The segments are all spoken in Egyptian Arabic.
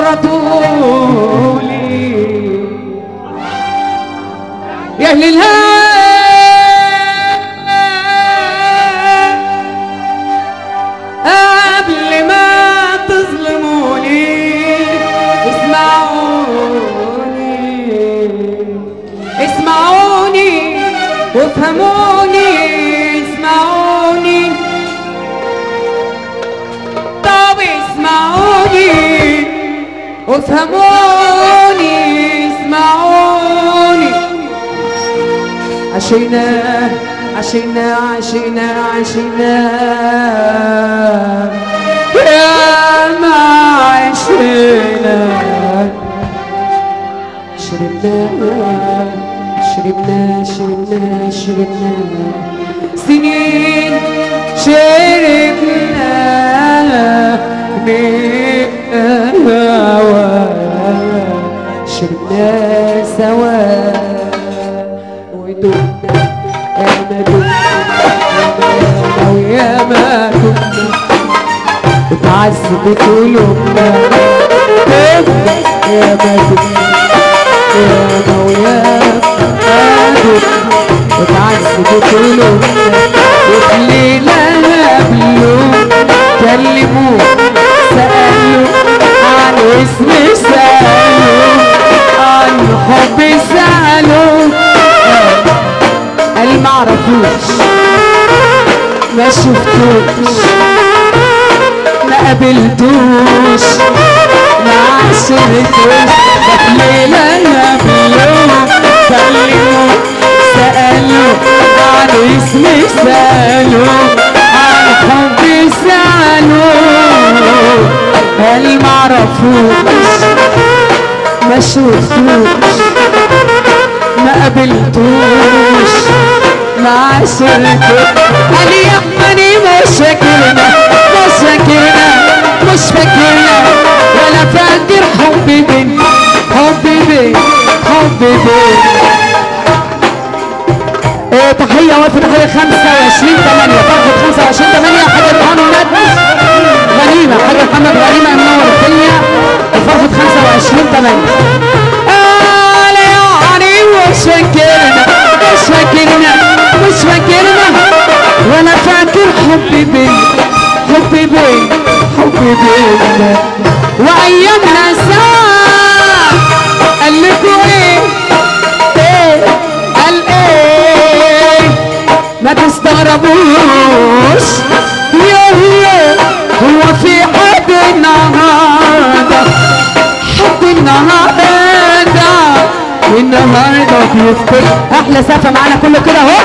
مرة طولي يا أهل الهوى قبل ما تظلموني اسمعوني اسمعوني وافهموني اسمعوني طب اسمعوني وافهموني اسمعوني عشينا عشينا عشينا عشينا يا ما عشينا شربنا شربنا شربنا شربنا سنين شربنا من الهوى شربنا سوا ودوبنا يا ما دوبنا ويا ما دوبنا اتعذبت قلوبنا دوبنا يا ما دوبنا يا ما ويا ما دوبنا اتعذبت قلوبنا وفي ليلة قبله كلموه سألوا عن اسم سألوا عن حب سألوا قال معرفوش ما شفتوش ما قابلتوش ما عشرتوش ده في ليلة قبله كلموا سألوا عن اسم سألوا عن حب سألوا قال معرفوش ما شفتوش ما قابلتوش ما عشرتوش قال يا أماني مش فاكرنا مش فاكرنا مش فاكرنا ولا فاكر حبي بين حبي بين حبي بين إيه تحية وقف تحية 25 8 فرحة 25 8 حاجة رهان ولاد غنيمة حاجة محمد غنيمة منور الدنيا فرحة 25 8 قال يعني مش فاكرنا مش فاكرنا مش فاكرنا وانا فاكر حبي بيك حبي بيك حبي بيك وايامنا سوا قال لكم ايه ايه قال ايه ما تستغربوش يا يا هو في حد النهارده حد النهارده النهارده بيفتح احلى سقفه معانا كله كده اهو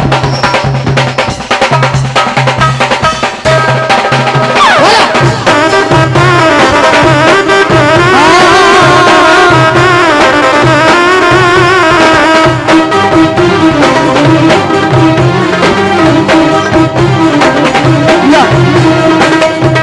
يلا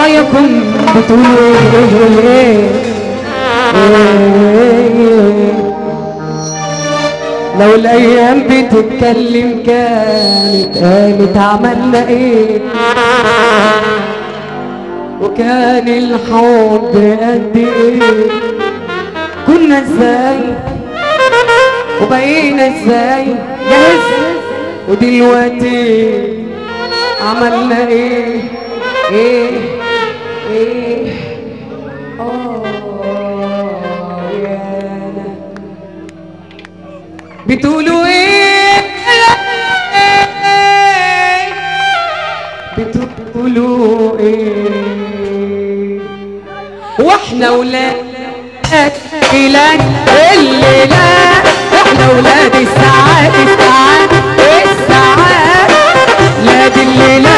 ورايكم بتقولوا ايه ايه ايه لو الايام بتتكلم كانت قالت عملنا ايه وكان الحب قد ايه كنا ازاي وبقينا ازاي جاهز ودلوقتي عملنا ايه ايه ايه اه يانا بتقولوا ايه بتقولوا ايه واحنا ولاد ولاد الليلة احنا ولاد الساعات الساعات الساعات ولاد الليلة